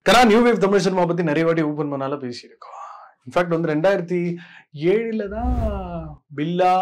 கரா new wave Tamil cinema பத்தி நிறைய வாட்டி ஓப்பன் பண்ணால பேசியிருக்கோம் இன்ஃபேக்ட் வந்து ரெண்டாயிரத்தி ஏழுல தான் பில்லா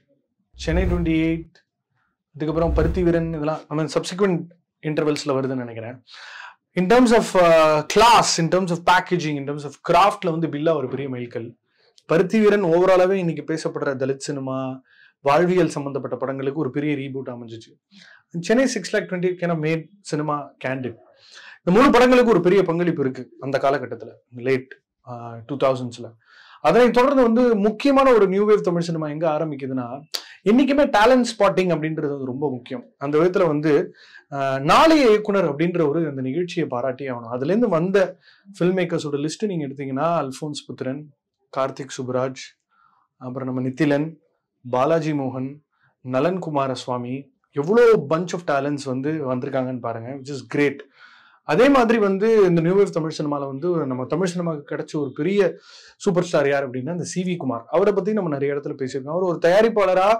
சென்னை டுவெண்ட்டி எயிட் அதுக்கப்புறம் பருத்தி வீரன் இதெல்லாம் ஐ மீன் சப்சிக்வெண்ட் இன்டர்வல்ஸ்ல வருதுன்னு நினைக்கிறேன் in terms of class in terms of packaging in terms of கிராஃப்ட்ல வந்து பில்லா ஒரு பெரிய மைல்கல் பருத்தி வீரன் ஓவராலாவே இன்னைக்கு பேசப்படுற தலித் சினிமா வாழ்வியல் சம்பந்தப்பட்ட படங்களுக்கு ஒரு பெரிய ரீபூட் அமைஞ்சிச்சு Chennai six lakh twenty can mad cinema candid இந்த மூணு படங்களுக்கு ஒரு பெரிய பங்களிப்பு இருக்கு அந்த காலகட்டத்தில் லேட் டூ தௌசண்ட்ஸ்ல அதனை தொடர்ந்து வந்து முக்கியமான ஒரு நியூ வேவ் தமிழ் சினிமா எங்க ஆரம்பிக்குதுன்னா என்னைக்குமே டேலண்ட் ஸ்பாட்டிங் அப்படின்றது வந்து ரொம்ப முக்கியம் அந்த விதத்துல வந்து ஆஹ், நாளைய இயக்குனர் அப்படின்ற ஒரு அந்த நிகழ்ச்சியை பாராட்டி ஆகணும் அதுல இருந்து வந்த ஃபில்ம் மேக்கர்ஸோட லிஸ்ட் நீங்க எடுத்தீங்கன்னா அல்ஃபோன்ஸ் புத்திரன் கார்த்திக் சுப்ராஜ் அப்புறம் நம்ம நித்திலன் பாலாஜி மோகன் நலன் குமாரசுவாமி எவ்வளோ பஞ்ச் ஆஃப் டேலண்ட்ஸ் வந்து வந்திருக்காங்கன்னு பாருங்க விச் இஸ் கிரேட் அதே மாதிரி வந்து இந்த நியூ வேவ் தமிழ் சினிமால வந்து நம்ம தமிழ் சினிமாவுக்கு கிடைச்ச ஒரு பெரிய சூப்பர் ஸ்டார் யார் அப்படின்னா இந்த சிவி குமார் அவரை பத்தி நம்ம நிறைய இடத்துல பேசியிருக்கோம் அவர் ஒரு தயாரிப்பாளரா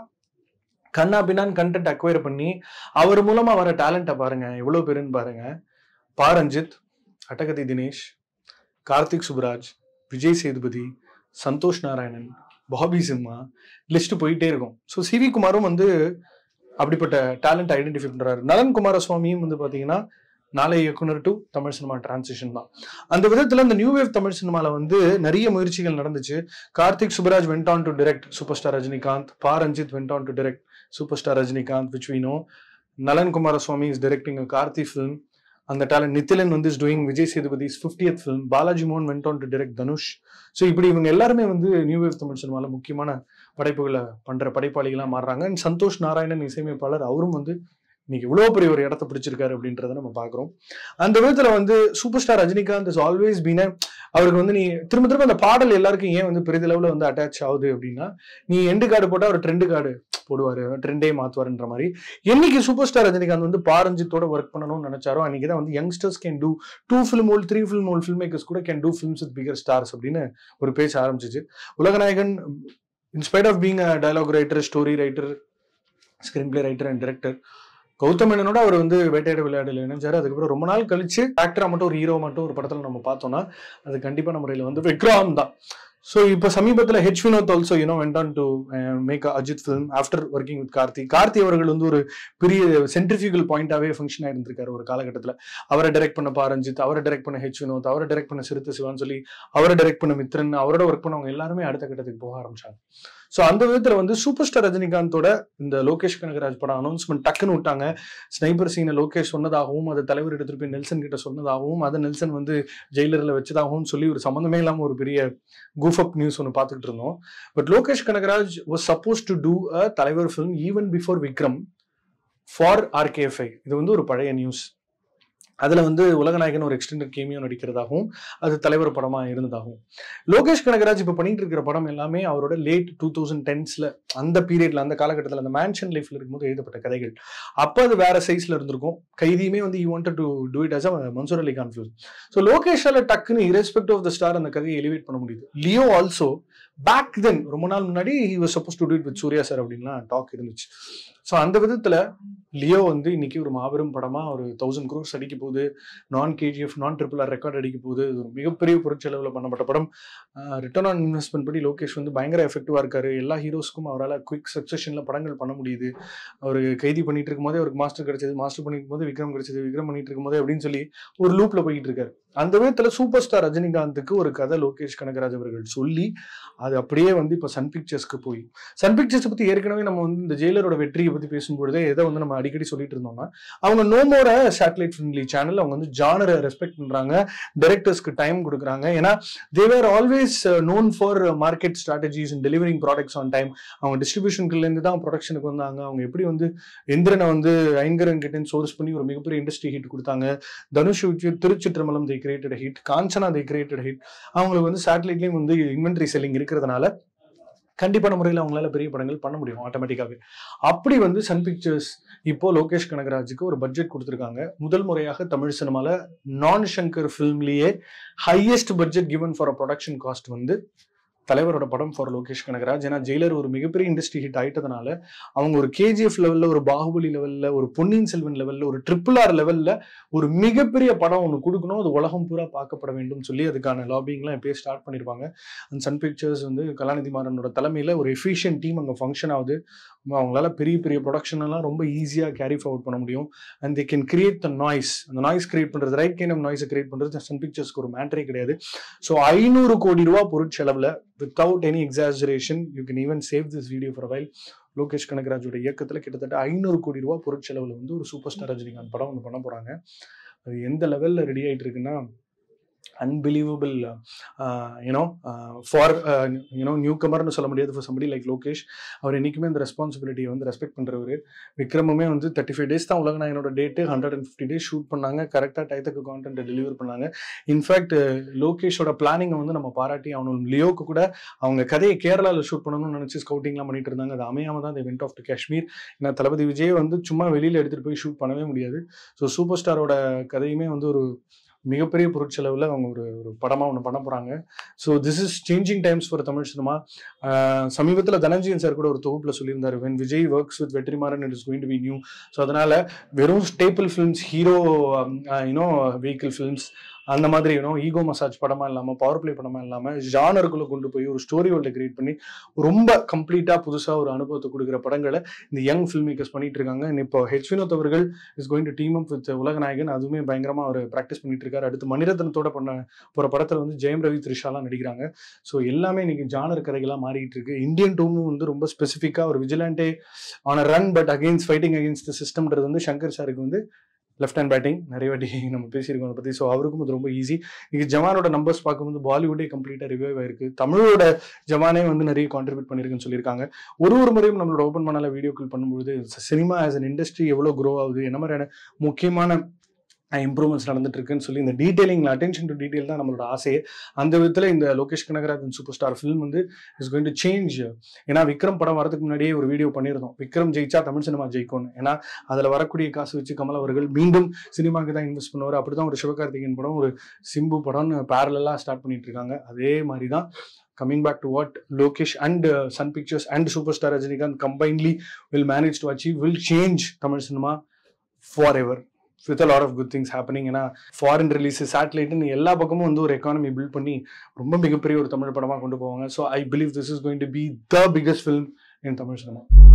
கண்ணா பின்னான் கண்டென்ட் அக்வயர் பண்ணி அவர் மூலமா வர டேலண்ட்டை பாருங்க எவ்வளவு பேருன்னு பாருங்க பா ரஞ்சித் அட்டகதி தினேஷ் கார்த்திக் சுப்ராஜ் விஜய் சேதுபதி சந்தோஷ் நாராயணன் பாபி சிம்மா லிஸ்ட் போயிட்டே இருக்கும் ஸோ சிவி குமாரும் வந்து அப்படிப்பட்ட டேலண்ட் ஐடென்டிஃபை பண்றாரு நலன் குமாரசுவாமியும் வந்து பாத்தீங்கன்னா நாளை இயக்குனர் டு தமிழ் சினிமா டிரான்சிஷன் தான் அந்த விதத்துல இந்த நியூ வேவ் தமிழ் சினிமால வந்து நிறைய முயற்சிகள் நடந்துச்சு Karthik Subbaraj went on to direct superstar Rajinikanth Pa Ranjith went on to direct superstar Rajinikanth which we know Nalan Kumaraswamy is directing a Karthi film அந்த டேலண்ட் நித்திலன் வந்து is doing Vijay Sethupathi's fiftieth film Balaji மோகன் went on to direct Dhanush so இப்படி இவங்க எல்லாருமே வந்து நியூ வேவ் தமிழ் சினிமால முக்கியமான படைப்புகளை பண்ற படைப்பாளிகளா மாறுறாங்க அண்ட் சந்தோஷ் நாராயணன் இசையமைப்பாளர் அவரும் வந்து இன்னைக்கு இவ்வளவு பெரிய ஒரு இடத்த பிடிச்சிருக்காரு அப்படின்றத நம்ம பாக்குறோம் அந்த விதத்துல வந்து superstar Rajinikanth is always been அவருக்கு வந்து நீ திரும்ப திரும்ப அந்த பாடல் எல்லாருக்கும் ஏன் வந்து பெரிதளவுல வந்து அட்டாச் ஆகுது அப்படின்னா நீ எண்டு கார்டு போட்டா அவர் ட்ரெண்டு கார்டு போடுவாரு ட்ரெண்டே மாத்துவாருன்ற மாதிரி என்னைக்கு சூப்பர் ஸ்டார் ரஜினிகாந்த் வந்து பாரஞ்சித்தோட ஒர்க் பண்ணணும்னு நினைச்சாரோ அன்னைக்கு தான் வந்து youngsters can do do film all three film all film makers கூட can do films with bigger stars அப்படின்னு ஒரு பேச ஆரம்பிச்சிச்சு Ulaganayagan in spite of being a dialogue writer story writer screenplay writer and director Gautham மேனனோட அவர் வந்து வேட்டையாட விளையாடல இணைஞ்சாரு அதுக்கப்புறம் ரொம்ப நாள் கழிச்சு ஆக்டரா மட்டும் ஒரு ஹீரோ மட்டும் ஒரு படத்துல நம்ம பார்த்தோம்னா அது கண்டிப்பான முறையில் வந்து விக்ரம் தான் ஸோ இப்போ சமீபத்தில் H Vinoth also you know went on to make Ajith film after working with Karthi Karthi அவர்கள் வந்து ஒரு பெரிய சென்ட்ரிஃபியூகல் பாயிண்டாவே ஃபங்க்ஷன் ஆயிருந்திருக்காரு ஒரு காலகட்டத்தில் அவரை டைரக்ட் பண்ண பாரஞ்சித் அவரை டைரக்ட் பண்ண ஹெச் வினோத் அவரை டைரக்ட் பண்ண சிறுத்தை சிவான்னு சொல்லி அவரை டைரக்ட் பண்ண மித்ரன் அவரோட ஒர்க் பண்ணவங்க எல்லாருமே அடுத்த கட்டத்துக்கு போக ஆரம்பிச்சாங்க ஸோ அந்த விதத்துல வந்து சூப்பர் ஸ்டார் ரஜினிகாந்தோட இந்த லோகேஷ் கனகராஜ் படம் அனௌன்ஸ்மெண்ட் டக்குன்னு விட்டாங்க ஸ்னைப்பர் சீனை லோகேஷ் சொன்னதாகவும் அதை தலைவர் எடுத்துட்டு போய் நெல்சன் கிட்ட சொன்னதாகவும் அதை நெல்சன் வந்து ஜெயிலரில் வச்சதாகவும் சொல்லி ஒரு சம்மந்தமே இல்லாமல் ஒரு பெரிய கூஃப் அப் நியூஸ் ஒன்று பார்த்துக்கிட்டு இருந்தோம் but Lokesh Kanagaraj was suppose to do a Thalaivar film even before Vikram for RKFI இது வந்து ஒரு பழைய நியூஸ் அதுல வந்து உலகநாயகன் ஒரு எக்ஸ்டெண்டட் கேமியோ நடிக்கிறதாகவும் அது தலைவர் படமா இருந்ததாகவும் லோகேஷ் கனகராஜ் இப்ப பண்ணிட்டு இருக்கிற படம் எல்லாமே அவரோட லேட் டூ தௌசண்ட் டென்ஸ்ல அந்த பீரியட்ல அந்த காலகட்டத்தில் அந்த மேன்ஷன் லைஃப்ல இருக்கும்போது எழுதப்பட்ட கதைகள் அப்ப அது வேற சைஸ்ல இருந்திருக்கும் கைதியுமே வந்து you wanted to do it as a Mansoor Ali Khan film so லோகேஷால டக்குன்னு இரஸ்பெக்ட் ஆஃப் த ஸ்டார் அந்த கதையை எலிவேட் பண்ண முடியுது லியோ ஆல்சோ பேக் தென் ரொம்ப நாள் முன்னாடி he was suppose to do it with Suriya sir அப்படின்லாம் டாக் இருந்துச்சு ஸோ அந்த விதத்துல லியோ வந்து இன்னைக்கு ஒரு மாபெரும் படமா ஒரு தௌசண்ட் க்ரோர்ஸ் அடிக்க போகுது நான் கேஜிஎஃப் நான் ட்ரிபிள் ஆர் ரெக்கார்ட் அடிக்க போகுது இது ஒரு மிகப்பெரிய பொருட்செலவில் பண்ணப்பட்ட படம் ரிட்டர்ன் ஆன் இன்வெஸ்ட்மெண்ட் படி லோகேஷ் வந்து பயங்கர எஃபெக்டிவா இருக்காரு எல்லா ஹீரோஸ்க்கும் அவரால் குயிக் சக்சஷன்ல படங்கள் பண்ண முடியுது அவர் கைதி பண்ணிட்டு இருக்கும்போதே அவருக்கு மாஸ்டர் கிடைச்சது மாஸ்டர் பண்ணிட்டு இருக்கும்போது விக்ரம் கிடைச்சது விக்ரம் பண்ணிட்டு இருக்கும்போது அப்படின்னு சொல்லி ஒரு லூப்ல போய்கிட்டு இருக்காரு அந்த விதத்துல சூப்பர் ஸ்டார் ரஜினிகாந்துக்கு ஒரு கதை லோகேஷ் கனகராஜ் அவர்கள் சொல்லி அது அப்படியே வந்து இப்போ சன் பிக்சர்ஸ்க்கு போய் சன் பிக்சர்ஸ் பத்தி ஏற்கனவே நம்ம வந்து இந்த ஜெயிலரோட வெற்றியை பத்தி பேசும்பொழுதே எதை வந்து நம்ம அடிக்கடி சொல்லிட்டு இருந்தோம்னா அவங்க நோமோர சேட்டலைட் ஃப்ரெண்ட்லி சேனல் அவங்க வந்து ஜானரை ரெஸ்பெக்ட் பண்றாங்க டைரக்டர்ஸ்க்கு டைம் கொடுக்குறாங்க ஏன்னா they're always known for market strategies and delivering products on time அவங்க டிஸ்ட்ரிபியூஷன்ல இருந்து தான் ப்ரொடக்ஷனுக்கு வந்தாங்க அவங்க எப்படி வந்து எந்திரனை வந்து ஐங்கரன் கிட்ட சோர்ஸ் பண்ணி ஒரு மிகப்பெரிய இண்டஸ்ட்ரி ஹிட் கொடுத்தாங்க தனுஷ் வச்சு Thiruchitrambalam the created hit Kanchana the created hit அவங்களுக்கு வந்து சேட்டலைட்லயும் வந்து இன்வென்ட்ரி செல்லிங் இருக்கிறதுனால கண்டிப்பான முறையில் அவங்களால பெரிய படங்கள் பண்ண முடியும் ஆட்டோமேட்டிக்காகவே அப்படி வந்து சன் பிக்சர்ஸ் இப்போ லோகேஷ் கனகராஜுக்கு ஒரு பட்ஜெட் கொடுத்துருக்காங்க முதல் முறையாக தமிழ் சினிமால நான் ஷங்கர் ஃபிலிம்லயே highest budget given for a production cost வந்து தலைவரோட படம் ஃபார் லோகேஷ் கனகராஜ் ஏன்னா ஜெயிலர் ஒரு மிகப்பெரிய இண்டஸ்ட்ரி ஹிட் ஆயிட்டதுனால அவங்க ஒரு கேஜிஎஃப் லெவல்ல ஒரு பாகுபலி லெவல்ல ஒரு பொன்னியின் செல்வன் லெவல்ல ஒரு ட்ரிபிள் ஆர் லெவல்ல ஒரு மிகப்பெரிய படம் ஒன்று கொடுக்கணும் அது உலகம் பூரா பார்க்கப்பட வேண்டும் சொல்லி அதுக்கான லாபிங்லாம் எப்பயே ஸ்டார்ட் பண்ணியிருப்பாங்க அந்த சன் பிக்சர்ஸ் வந்து கலாநிதி மாறனோட தலைமையில் ஒரு எஃபிஷியன்ட் டீம் அங்கே ஃபங்க்ஷன் ஆகுது அவங்களால பெரிய பெரிய ப்ரொடக்ஷன் எல்லாம் ரொம்ப ஈஸியாக கேரி ஃபார்வர்ட் பண்ண முடியும் and they can create the noise அந்த நாய்ஸ் கிரியேட் பண்ணுறது ரைட் கைண்ட் ஆஃப் நாய்ஸை கிரியேட் பண்ணுறது சன் பிக்சர்ஸ்க்கு ஒரு மேட்டரே கிடையாது ஸோ ஐநூறு கோடி ரூபா பொருட்செலவில் without any exaggeration you can even save this video for while Lokesh கனகராஜோட இயக்கத்தில் கிட்டத்தட்ட ஐநூறு கோடி ரூபா பொருட்செலவில் வந்து ஒரு சூப்பர் ஸ்டார் ரஜினிகாந்த் படம் ஒன்று பண்ண போகிறாங்க அது எந்த லெவலில் ரெடி ஆகிட்டு இருக்குன்னா unbelievable you know for you know new கமர்னு சொல்ல முடியாது ஃபார் சம்படி லைக் லோகேஷ் அவர் என்றைக்குமே இந்த ரெஸ்பான்சிபிலிட்டியை வந்து ரெஸ்பெக்ட் பண்ணுறவர் விக்ரமுமே வந்து தேர்ட்டி ஃபைவ் டேஸ் தான் உலகநாயகனோட date hundred and fifty days shoot பண்ணாங்க கரெக்டாக டயத்துக்கு கான்டென்ட் டெலிவர் பண்ணாங்க இன்ஃபேக்ட் லோகேஷோட பிளானிங்கை வந்து நம்ம பாராட்டி அவனோட லியோக்கு கூட அவங்க கதையை கேரளாவில் ஷூட் பண்ணணும்னு நினச்சி ஸ்கவுட்டிங்லாம் பண்ணிட்டு இருந்தாங்க அது அமையாம தான் வெண்ட் ஆஃப் டு காஷ்மீர் ஏன்னா தளபதி விஜய் வந்து சும்மா வெளியில் எடுத்துகிட்டு போய் ஷூட் பண்ணவே முடியாது ஸோ சூப்பர் ஸ்டாரோட கதையுமே வந்து ஒரு மிகப்பெரிய பொருட்செலவில் அவங்க ஒரு ஒரு படமாக ஒன்று பண்ண போகிறாங்க so this is changing times for Tamil cinema சமீபத்தில் தனஞ்சயன் சார் கூட ஒரு தொகுப்பில் சொல்லியிருந்தார் when Vijay works with Vetrimaaran it is going to be new so அதனால் வெறும் staple films hero you know vehicle films அந்த மாதிரி யூனோ ஈகோ மசாஜ் படமா இல்லாமல் பவர் பிளே படமா இல்லாமல் ஜானருக்குள்ளே கொண்டு போய் ஒரு ஸ்டோரி வேர்ல்டை கிரியேட் பண்ணி ரொம்ப கம்ப்ளீட்டாக புதுசாக ஒரு அனுபவத்தை கொடுக்குற படங்களை இந்த யங் ஃபில்ம் மேக்கர்ஸ் பண்ணிட்டு இருக்காங்க And இப்போ ஹெச் வினோத் அவர்கள் is going to team up with Ulaganayagan அதுவுமே பயங்கரமாக அவர் ப்ராக்டிஸ் பண்ணிட்டு இருக்காரு அடுத்து மணிரத்னத்தோட பண்ண போகிற படத்தில் வந்து ஜெயம் ரவி த்ரிஷாலாம் நடிக்கிறாங்க ஸோ எல்லாமே இன்னைக்கு ஜானர் கதைகளாக மாறிட்டு இருக்கு இந்தியன் டூமும் வந்து ரொம்ப ஸ்பெசிஃபிக்காக ஒரு vigilante on run but against fighting against சிஸ்டம்ன்றது வந்து சங்கர் சாருக்கு வந்து லெஃப்ட் ஹேண்ட் பேட்டிங் நிறைய வாட்டி நம்ம பேசியிருக்கோம் அதை பற்றி ஸோ அவருக்கும் அது ரொம்ப ஈஸி இன்னைக்கு ஜவானோட நம்பர்ஸ் பார்க்கும்போது பாலிவுட்டே கம்ப்ளீட்டாக ரிவைவ் ஆயிருக்கு தமிழோட ஜவானே வந்து நிறைய கான்ட்ரிபியூட் பண்ணியிருக்குன்னு சொல்லியிருக்காங்க ஒரு ஒரு முறையும் நம்மளோட ஓப்பன் பண்ணால வீடியோக்கள் பண்ணும்போது சினிமா ஆஸ் அன் இண்டஸ்ட்ரி எவ்வளோ க்ரோ ஆகுது என்ன மாதிரியான முக்கியமான இம்ப்ரூவ்மெண்ட்ஸ் நடந்துட்டு இருக்குன்னு சொல்லி இந்த டீடைலிங் அட்டென்ஷன் டு டீடைல் தான் நம்மளோட ஆசையே அந்த விதத்தில் இந்த லோகேஷ் கனகராஜன் சூப்பர் ஸ்டார் ஃபிலிம் வந்து இஸ் கோயிங் டு சேஞ்ச் ஏன்னா விக்ரம் படம் வரதுக்கு முன்னாடியே ஒரு வீடியோ பண்ணியிருந்தோம் விக்ரம் ஜெயிச்சா தமிழ் சினிமா ஜெயிக்கும்னு ஏன்னா அதில் வரக்கூடிய காசு வச்சு கமல் அவர்கள் மீண்டும் சினிமாக்கு தான் இன்வெஸ்ட் பண்ணுவார் அப்படி தான் ஒரு சிவகார்த்திகேயன் படம் ஒரு சிம்பு படம்னு பேரலாக ஸ்டார்ட் பண்ணிட்டு இருக்காங்க அதே மாதிரி தான் coming back to what Lokesh and uh, Sun Pictures and Superstar Rajinikanth combinedly will manage to achieve will change Tamil cinema forever. With a lot of good things happening ஏன்னா ஃபாரின் ரிலீஸ் சேட்டலைட்னு எல்லா பக்கமும் வந்து ஒரு economy build பண்ணி ரொம்ப மிகப்பெரிய ஒரு தமிழ் படமாக கொண்டு போவாங்க so I believe this is going to be the biggest film in Tamil cinema